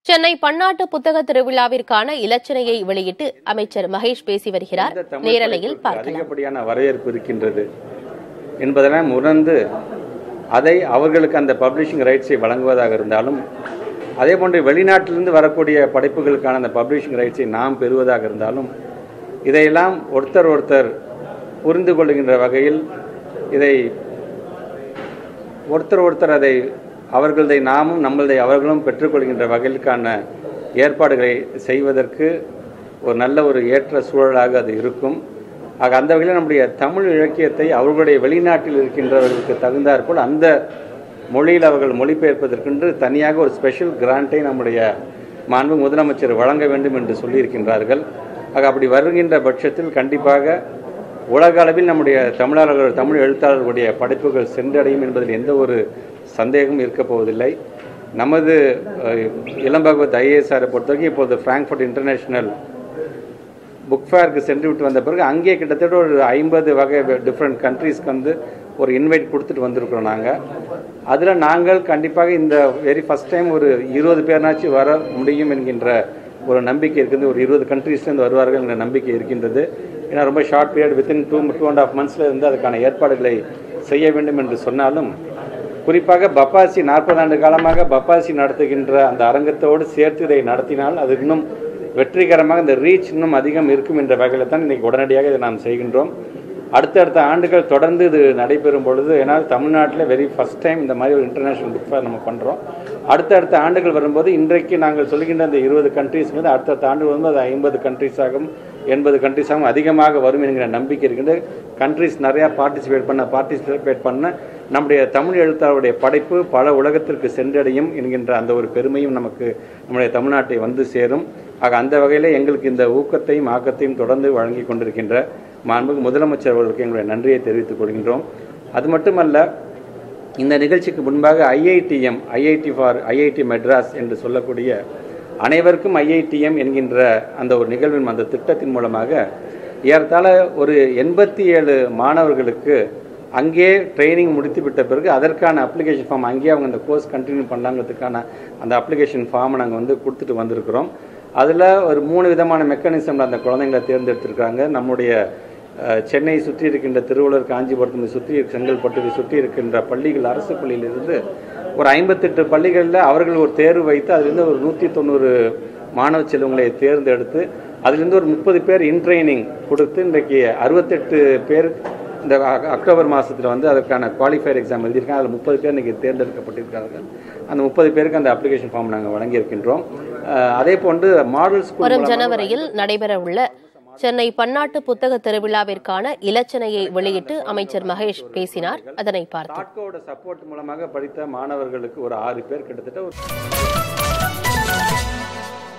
சென்னை பன்னாட்டு புத்தக திருவிழாவிற்கான இலச்சினையை வெளியிட்டு அமைச்சர் மகேஷ் பேசி வருகிறார் இந்த தமிழ் நேரலையில் படைப்புக்கு பார்க்கலாம் அதிகப்படியான வரவேற்பு இருக்கின்றது என்பதெல்லாம் உணர்ந்து அதை அவர்களுக்கு அந்த பப்ளிஷிங் ரைட்ஸை வழங்குவதாக இருந்தாலும் அதே போன்று வெளிநாட்டிலிருந்து வரக்கூடிய படைப்புகளுக்கான அந்த பப்ளிஷிங் ரைட்ஸை நாம் பெறுவதாக இருந்தாலும் இதையெல்லாம் ஒருத்தர் ஒருத்தர் புரிந்து கொள்கின்ற வகையில் இதை ஒருத்தர் ஒருத்தர் அதை அவர்களதை நாமும் நம்மளதை அவர்களும் பெற்றுக்கொள்கின்ற வகையிலுக்கான ஏற்பாடுகளை செய்வதற்கு ஒரு நல்ல ஒரு ஏற்ற சூழலாக அது இருக்கும் ஆக அந்த வகையில் நம்முடைய தமிழ் இலக்கியத்தை அவர்களுடைய வெளிநாட்டில் இருக்கின்றவர்களுக்கு தகுந்தாற்போல் அந்த மொழியில் அவர்கள் மொழிபெயர்ப்பதற்கென்று தனியாக ஒரு ஸ்பெஷல் கிராண்டை நம்முடைய மாண்பு முதலமைச்சர் வழங்க வேண்டும் என்று சொல்லியிருக்கின்றார்கள் ஆக அப்படி வருகின்ற பட்சத்தில் கண்டிப்பாக உலக அளவில் நம்முடைய தமிழர்கள் தமிழ் எழுத்தாளர்களுடைய படைப்புகள் சென்றடையும் என்பதில் எந்த ஒரு சந்தேகமும் இருக்கப் போவதில்லை நமது அஹ், இளம்பகவத் ஐஏஎஸ்ஆரை பொறுத்தவரைக்கும் இப்போது ஃப்ராங்க்ஃபர்ட் இன்டர்நேஷனல் புக் ஃபேருக்கு சென்று விட்டு வந்த பிறகு அங்கேயே கிட்டத்தட்ட ஒரு ஐம்பது வகை டிஃப்ரெண்ட் கண்ட்ரீஸ்க்கு வந்து ஒரு இன்வைட் கொடுத்துட்டு வந்திருக்கிறோம் நாங்கள் அதில் நாங்கள் கண்டிப்பாக இந்த வெரி ஃபஸ்ட் டைம் ஒரு இருபது பேர்னாச்சும் வர முடியும் என்கின்ற ஒரு நம்பிக்கை இருக்குது ஒரு இருபது கண்ட்ரீஸ்லேருந்து வருவார்கள் என்ற நம்பிக்கை இருக்கின்றது ஏன்னா ரொம்ப short period within two two and of மந்த்ஸில் இருந்து அதுக்கான ஏற்பாடுகளை செய்ய வேண்டும் என்று சொன்னாலும் குறிப்பாக பப்பாசி நாற்பது ஆண்டு காலமாக பப்பாசி நடத்துகின்ற அந்த அரங்கத்தோடு சேர்த்து இதை நடத்தினால் அது இன்னும் வெற்றிகரமாக இந்த ரீச் இன்னும் அதிகம் இருக்கும் என்ற வகையில் தான் இன்னைக்கு உடனடியாக இதை நாம் செய்கின்றோம் அடுத்தடுத்த ஆண்டுகள் தொடர்ந்து இது நடைபெறும் பொழுது ஏன்னால் தமிழ்நாட்டில் வெரி ஃபர்ஸ்ட் டைம் இந்த மாதிரி ஒரு இன்டர்நேஷனல் புக் ஃபேர் நம்ம பண்ணுறோம் அடுத்தடுத்த ஆண்டுகள் வரும்போது இன்றைக்கு நாங்கள் சொல்கின்ற அந்த இருபது கண்ட்ரீஸ் வந்து அடுத்தடுத்த ஆண்டு வரும்போது அது ஐம்பது கண்ட்ரீஸாகவும் எண்பது கண்ட்ரீஸாகவும் அதிகமாக வரும் என்கிற நம்பிக்கை இருக்கின்றது கண்ட்ரீஸ் நிறையா பார்ட்டிசிபேட் பண்ண பார்ட்டிசிபேட் பண்ண நம்முடைய தமிழ் எழுத்தாளருடைய படைப்பு பல உலகத்திற்கு சென்றடையும் என்கின்ற அந்த ஒரு பெருமையும் நமக்கு நம்முடைய தமிழ்நாட்டை வந்து சேரும் ஆக அந்த வகையில் எங்களுக்கு இந்த ஊக்கத்தையும் ஆக்கத்தையும் தொடர்ந்து வழங்கி கொண்டிருக்கின்ற மாண்புக்கு முதலமைச்சர் அவர்களுக்கு எங்களுடைய நன்றியை தெரிவித்துக் கொள்கின்றோம் அது மட்டுமல்ல இந்த நிகழ்ச்சிக்கு முன்பாக IITM IIT for IIT Madras என்று சொல்லக்கூடிய அனைவருக்கும் ஐஐடிஎம் என்கின்ற அந்த ஒரு நிகழ்வின் அந்த திட்டத்தின் மூலமாக ஏறத்தாழ ஒரு எண்பத்தி ஏழு மாணவர்களுக்கு அங்கே ட்ரைனிங் முடித்து விட்ட பிறகு அதற்கான அப்ளிகேஷன் ஃபார்ம் அங்கேயே அவங்க அந்த கோர்ஸ் கண்டினியூ பண்ணலாங்கிறதுக்கான அந்த அப்ளிகேஷன் ஃபார்மை நாங்கள் வந்து கொடுத்துட்டு வந்திருக்கிறோம் அதில் ஒரு மூணு விதமான மெக்கானிசம் அந்த குழந்தைங்களை தேர்ந்தெடுத்திருக்காங்க நம்முடைய அஹ், சென்னை சுற்றி இருக்கின்ற திருவள்ளூர் காஞ்சிபுரத்தை சுற்றி செங்கல்பட்டு சுற்றி இருக்கின்ற பள்ளிகள் அரசு பள்ளியிலிருந்து ஒரு ஐம்பத்தெட்டு பள்ளிகளில் அவர்கள் ஒரு தேர்வு வைத்து அதிலிருந்து ஒரு நூற்றி தொண்ணூறு மாணவ செல்வங்களை தேர்ந்தெடுத்து அதிலிருந்து ஒரு முப்பது பேர் இன்ட்ரைனிங் கொடுத்து இன்றைக்கு அறுபத்தெட்டு பேர் இந்த அக்- அக்டோபர் மாதத்தில் வந்து அதற்கான குவாலிஃபயர் எக்ஸாம் எழுதியிருக்காங்க அதில் முப்பது பேர் இன்றைக்கி தேர்ந்தெடுக்கப்பட்டிருக்கார்கள் அந்த முப்பது பேருக்கு அந்த அப்ளிகேஷன் ஃபார்ம் நாங்கள் வழங்கியிருக்கின்றோம் அஹ், அதே போன்று மாடல் ஸ்கூல் வரும் மூலமாக ஜனவரியில் நடைபெறவுள்ள சென்னை பன்னாட்டு புத்தக திருவிழாவிற்கான இலச்சினையை வெளியிட்டு அமைச்சர் மகேஷ் பேசினார் அதனை பார்த்தோம் தாட்கோட சப்போர்ட் மூலமாக படித்த மாணவர்களுக்கு ஒரு ஆறு பேர் கிட்டத்தட்ட ஒரு